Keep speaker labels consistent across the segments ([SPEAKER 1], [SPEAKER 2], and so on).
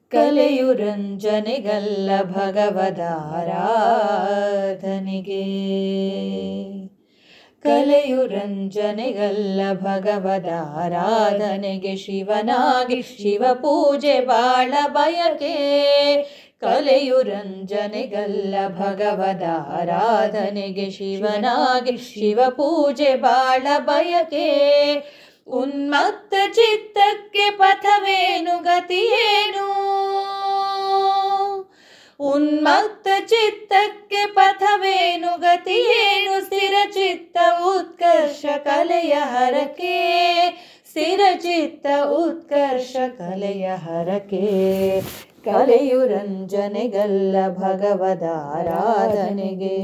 [SPEAKER 1] ಕಲೆಯು ರಂಜನೆಗಲ್ಲ ಭಗವದಾರಾಧನೆಗೆ ಕಲೆಯು ರಂಜನೆಗಲ್ಲ ಭಗವದಾರಾಧನೆಗೆ ಶಿವನಾಗಿ ಶಿವ ಪೂಜೆ ಬಾಳ ಬಯಕೆ ಕಲೆಯು ರಂಜನೆಗಲ್ಲ ಭಗವದಾರಾಧನೆಗೆ ಶಿವನಾಗಿ ಶಿವ ಪೂಜೆ ಬಾಳ ಬಯಕೆ ಉನ್ಮತ್ತ ಚಿತ್ತಕ್ಕೆ ಪಥವೇನು ಗತಿಯೇನು ಉನ್ಮತ್ತ ಚಿತ್ತಕ್ಕೆ ಪಥವೇನು ಗತಿಯೇನು ಸ್ಥಿರ ಚಿತ್ತ ಉತ್ಕರ್ಷ ಕಲೆಯ ಹರಕೆ ಸ್ಥಿರ ಚಿತ್ತ ಉತ್ಕರ್ಷ ಕಲೆಯ ಹರಕೆ ಕಲೆಯು ರಂಜನೆಗಲ್ಲ ಭಗವದಾರಾಧನೆಗೆ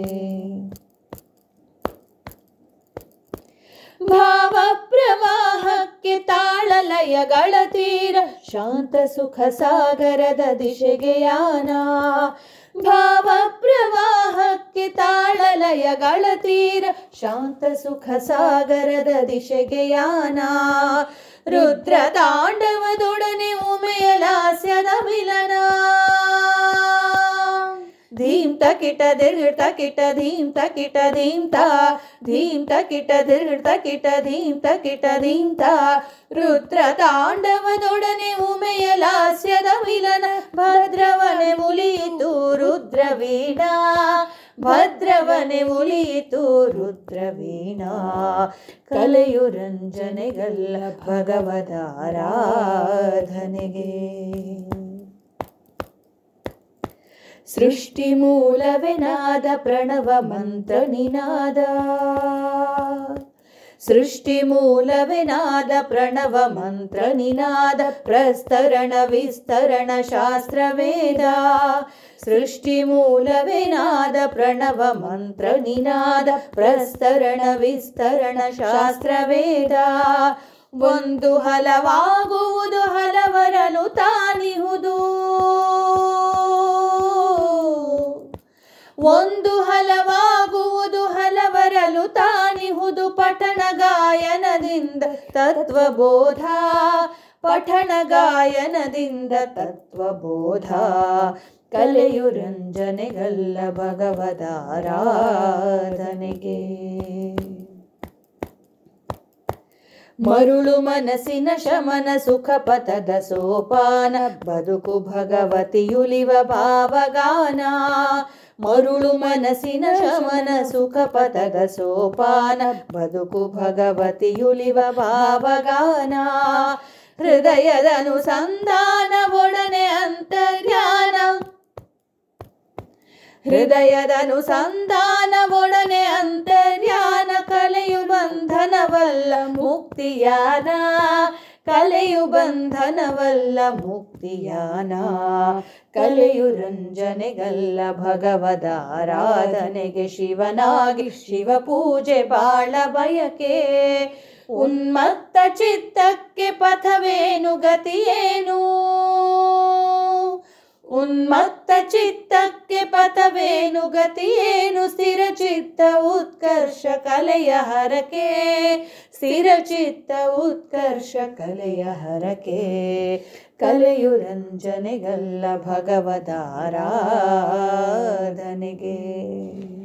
[SPEAKER 1] ಭಾವ ಪ್ರವಾಹಕ್ಕೆ ತಾಳಲಯಗಳ ತೀರ ಶಾಂತ ಸುಖ ಸಾಗರದ ದಿಶೆಗೆ ಯಾನ ಭಾವ ಪ್ರವಾಹಕ್ಕೆ ತಾಳಲಯಗಳ ತೀರ ಶಾಂತ ಸುಖ ಸಾಗರದ ದಿಶೆಗೆ ಯಾನ ರುದ್ರ ತಾಂಡವದೊಡನೆ ಉಮೆಯ ಲಾಸ್ಯದ ಮಿಲನ ಧೀಂ ತಕಿಟ ದಿರ್ಗಿಡ್ ತಕಿಟ ಧೀಂ ತಕಿಟ ಧೀಂ ತಾ ಧೀಂ ತಕಿಟ ದಿರ್ಗಿಡ್ ತಕಿಟ ಧೀಂ ತಕಿಟ ಧೀಂ ತಾ ರುದ್ರ ತಾಂಡವದೊಡನೆ ಉಮೆಯ ಲಾಸ್ಯದ ಮಿಲನ ಭದ್ರವನೆ ಮುಲಿಯಿತು ರುದ್ರ ವೀಣಾ ಭದ್ರವನೆ ಮುಲಿಯಿತು ರುದ್ರ ವೀಣಾ ಕಲೆಯು ರಂಜನೆಗಲ್ಲ ಭಗವದಾರಾಧನೆಗೆ ಸೃಷ್ಟಿ ಮೂಲವೇ ನಾದ ಪ್ರಣವ ಮಂತ್ರ ನಿನಾದ ಸೃಷ್ಟಿ ಮೂಲವೇ ನಾದ ಪ್ರಣವ ಮಂತ್ರ ನಿನಾದ ಪ್ರಸ್ತರಣ ವಿಸ್ತರಣ ಶಾಸ್ತ್ರ ವೇದ ಸೃಷ್ಟಿ ಮೂಲವೇ ನಾದ ಪ್ರಣವ ಮಂತ್ರ ನಿನಾದ ಪ್ರಸ್ತರಣ ವಿಸ್ತರಣ ಶಾಸ್ತ್ರ ವೇದ ಒಂದು ಹಲವಾಗುವುದು ಹಲವರನು ತಾನಿಹುದು ಒಂದು ಹಲವಾಗುವುದು ಹಲವರಲು ತಾನಿಹುದು ಪಠಣ ಗಾಯನದಿಂದ ತತ್ವಬೋಧ ಪಠಣ ಗಾಯನದಿಂದ ತತ್ವಬೋಧ ಕಲೆಯು ರಂಜನೆಗಲ್ಲ ಭಗವದಾರಾಧನೆಗೆ ಮರುಳು ಮನಸ್ಸಿನ ಶಮನ ಸುಖ ಪಥದ ಸೋಪಾನ ಬದುಕು ಭಗವತಿಯುಲಿವ ಭಾವಗಾನ ಮರುಳು ಮನಸ್ಸಿನ ಶಮನ ಸುಖ ಪಥದ ಸೋಪಾನ ಬದುಕು ಭಗವತಿಯುಲಿವ ಭಾವಗಾನ ಹೃದಯದ ಅನುಸಂಧಾನ ಒಡನೆ ಅಂತರ್ಯಾನ ಹೃದಯದ ಅನುಸಂಧಾನ ಒಡನೆ ಅಂತರ್ಯಾನ ಕಲೆಯು ಬಂಧನವಲ್ಲ ಮುಕ್ತಿಯಾನ ಕಲೆಯು ಬಂಧನವಲ್ಲ ಮುಕ್ತಿಯಾನ ಕಲೆಯು ರಂಜನೆಗಲ್ಲ ಭಗವದಾರಾಧನೆಗೆ ಶಿವನಾಗಿ ಶಿವ ಪೂಜೆ ಬಾಳ ಬಯಕೆ ಉನ್ಮತ್ತ ಚಿತ್ತಕ್ಕೆ ಪಥವೇನು ಗತಿಯೇನು ಉನ್ಮತ್ತ ಚಿತ್ತಕ್ಕೆ ಪಥವೇನು ಗತಿಯೇನು ಸ್ಥಿರ ಚಿತ್ತ ಉತ್ಕರ್ಷ ಕಲೆಯ ಹರಕೆ ಸ್ಥಿರ ಚಿತ್ತ ಉತ್ಕರ್ಷ ಕಲೆಯ ಹರಕೆ ಕಲೆಯು ರಂಜನೆಗಲ್ಲ ಭಗವದಾರಾಧನೆಗೆ